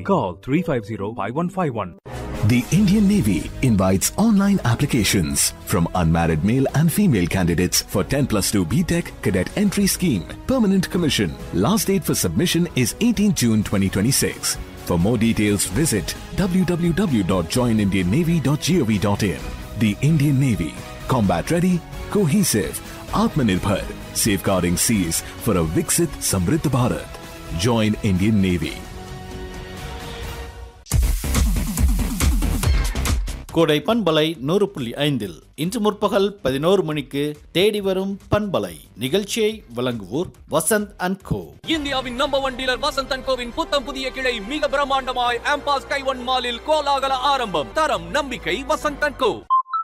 Call 350-5151. The Indian Navy invites online applications from unmarried male and female candidates for 10 plus 2 BTEC cadet entry scheme. Permanent commission. Last date for submission is 18 June 2026. For more details, visit www.joinindiannavy.gov.in. The Indian Navy. Combat ready, cohesive, Atmanirbhar, safeguarding seas for a Viksit Samriddh Bharat. Join Indian Navy. கோடை பண்பலை நூறு புள்ளி ஐந்தில் இன்று முற்பகல் பதினோரு மணிக்கு தேடி வரும் பண்பலை நிகழ்ச்சியை வழங்குவோர் வசந்த் அண்ட் கோ இந்தியாவின் number one dealer Vasanth and கோவின் புத்தம் புதிய கிளை மிக பிரம்மாண்டமாய் ஆம்பாஸ் கைவன் மாலில் கோலாகல ஆரம்பம் தரம் நம்பிக்கை வசந்த் அண்ட் கோ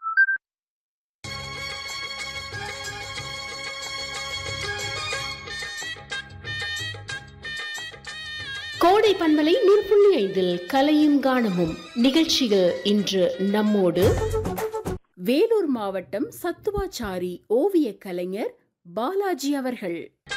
கோடை பண்பலை நூறு புள்ளி ஐந்தில் கலையும் கானமும் நிகழ்ச்சியில் இன்று நம்மோடு வேலூர் மாவட்டம் சத்துவாச்சாரி ஓவிய கலைஞர் பாலாஜி அவர்கள்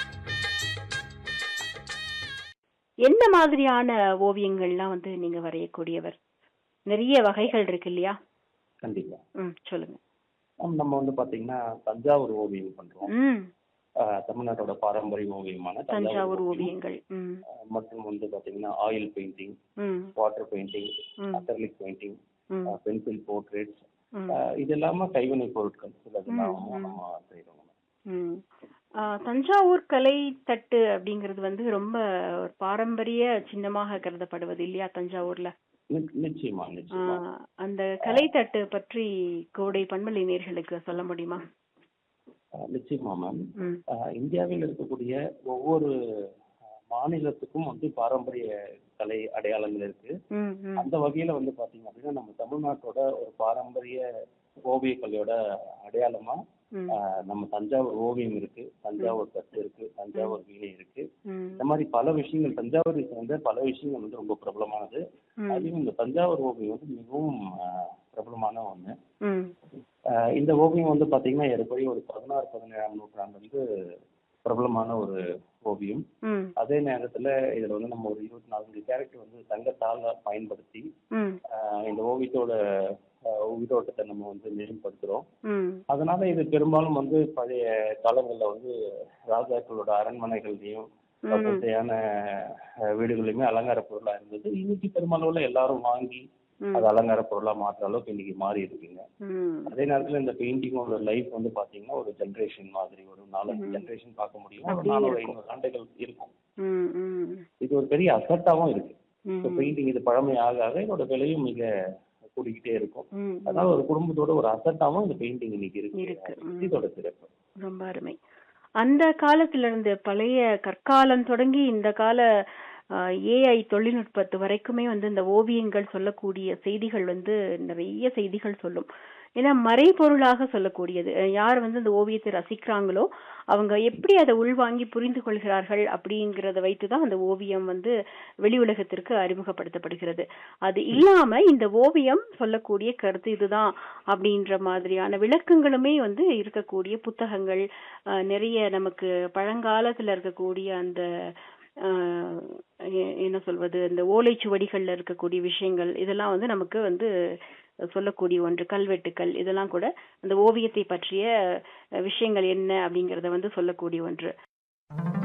என்ன மாதிரியான ஓவியங்கள்லாம் வந்து நீங்க வரையக்கூடியவர் நிறைய வகைகள் இருக்கு இல்லையா கண்டிப்பா ம் சொல்லுங்க ஆம், நம்ம வந்து பாத்தீங்கன்னா தஞ்சாவூர் ஓவியம் பண்றோம் ம் ஆஹ், தமிழ்நாட்டோட பாரம்பரிய ஓவியமான தஞ்சாவூர் ஓவியம். ஓவியங்கள் ம் ஆஹ், மற்றும் வந்து பாத்தீங்கன்னா ஆயில் பெயிண்டிங் ம் வாட்டர் பெயிண்டிங் ம் அக்ரலிக் பெயிண்டிங் ம் பென்சில் போர்ட்ரேட்ஸ் ம் இது எல்லாமே கைவினை பொருட்கள் சிலதெல்லாம் ம், ம். நம்ம செய்யறோம் ம். ஆ, தஞ்சாவூர் கலை தட்டு அப்படிங்கிறது வந்து ரொம்ப ஒரு பாரம்பரிய சின்னமாக கருதப்படுவது இல்லையா தஞ்சாவூர்ல நி- நிச்சயமா ஆ, நிச்சயமா அந்த கலை தட்டு பற்றி கோடை பண்பலை நேர்களுக்கு சொல்ல முடியுமா ஆஹ், நிச்சயமா மேம் ம் இந்தியாவில் இருக்கக்கூடிய ஒவ்வொரு ஆஹ், மாநிலத்துக்கும் வந்து பாரம்பரிய கலை அடையாளங்கள் இருக்கு ம் ம் அந்த வகையில வந்து பாத்தீங்க அப்படின்னா நம்ம தமிழ்நாட்டோட ஒரு பாரம்பரிய ஓவிய கலையோட அடையாளமா ம் ஆஹ், நம்ம தஞ்சாவூர் ஓவியம் இருக்கு தஞ்சாவூர் தட்டு இருக்கு தஞ்சாவூர் வீணை இருக்கு ம் இந்த மாதிரி பல விஷயங்கள் தஞ்சாவூரை சேர்ந்த பல விஷயங்கள் வந்து ரொம்ப பிரபலமானது ம் அதுவும் இந்த தஞ்சாவூர் ஓவியம் வந்து மிகவும் ஆஹ், பிரபலமான ஒண்ணு ம் ஆஹ், இந்த ஓவியம் வந்து பாத்தீங்கன்னா ஏறக்குறைய ஒரு பதினாறு பதினேழாம் நூற்றாண்டு வந்து பிரபலமான ஒரு ஓவியம் ம் அதே நேரத்துல இதுல வந்து நம்ம ஒரு இருபத்தி நாலு கேரக்டர் வந்து தங்கத்தால பயன்படுத்தி ம் ஆஹ் இந்த ஓவியத்தோட ஆஹ் உயிரோட்டத்தை நம்ம வந்து மேம்படுத்துறோம் ம் அதனால இது பெரும்பாலும் வந்து பழைய காலங்கள்ல வந்து ராஜாக்களோட அரண்மனைகள்லயும் ம் வசதியான ஆஹ் வீடுகள்லயுமே அலங்கார பொருளா இருந்தது இன்னைக்கு பெரும்பாலும் எல்லாரும் வாங்கி ம் அது அலங்கார பொருளா மாற்ற அளவுக்கு இன்னைக்கு மாறி இருக்குங்க ம் அதே நேரத்துல இந்த பெயிண்டிங்கோட லைஃப் வந்து பாத்தீங்கன்னா ஒரு ஜென்ரேஷன் மாதிரி ஒரு நாலஞ்சு ம். ஜென்ரேஷன் பார்க்க முடியும் ஒரு அப்படியே நானூறு இருக்கும். ஐநூறு ஆண்டுகள் இருக்கும் ம் ம் இது ஒரு பெரிய அசட்டாவும் இருக்கு இப்போ ம் பெயிண்டிங் இது பழமை ஆக ஆக இதோட விலையும் மிக கூடிக்கிட்டே இருக்கும் ம் அதனால ஒரு குடும்பத்தோட ஒரு அசட்டாவும் இந்த பெயிண்டிங் இன்னைக்கு இருக்கு இருக்கு. ம். இதோட சிறப்பு ரொம்ப அருமை அந்த காலத்துல இருந்து பழைய கற்காலம் தொடங்கி இந்த கால ஏஐ தொழில்நுட்பத்து வரைக்குமே வந்து இந்த ஓவியங்கள் சொல்லக்கூடிய செய்திகள் வந்து நிறைய செய்திகள் சொல்லும் ஏன்னா மறைபொருளாக சொல்லக்கூடியது அஹ் யார் வந்து இந்த ஓவியத்தை ரசிக்கிறாங்களோ அவங்க எப்படி அதை உள்வாங்கி புரிந்து கொள்கிறார்கள் அப்படிங்கிறத வைத்து தான் அந்த ஓவியம் வந்து வெளி உலகத்திற்கு அறிமுகப்படுத்தப்படுகிறது அது இல்லாம இந்த ஓவியம் சொல்லக்கூடிய கருத்து இதுதான் அப்படின்ற மாதிரியான விளக்கங்களுமே வந்து இருக்கக்கூடிய புத்தகங்கள் அஹ், நிறைய நமக்கு பழங்காலத்துல இருக்கக்கூடிய அந்த அஹ், எ- என்ன சொல்வது இந்த ஓலைச்சுவடிகள்ல இருக்கக்கூடிய விஷயங்கள் இதெல்லாம் வந்து நமக்கு வந்து சொல்லக்கூடிய ஒன்று கல்வெட்டுக்கள் இதெல்லாம் கூட அந்த ஓவியத்தை பற்றிய அஹ், விஷயங்கள் என்ன அப்படிங்கறத வந்து சொல்லக்கூடிய ஒன்று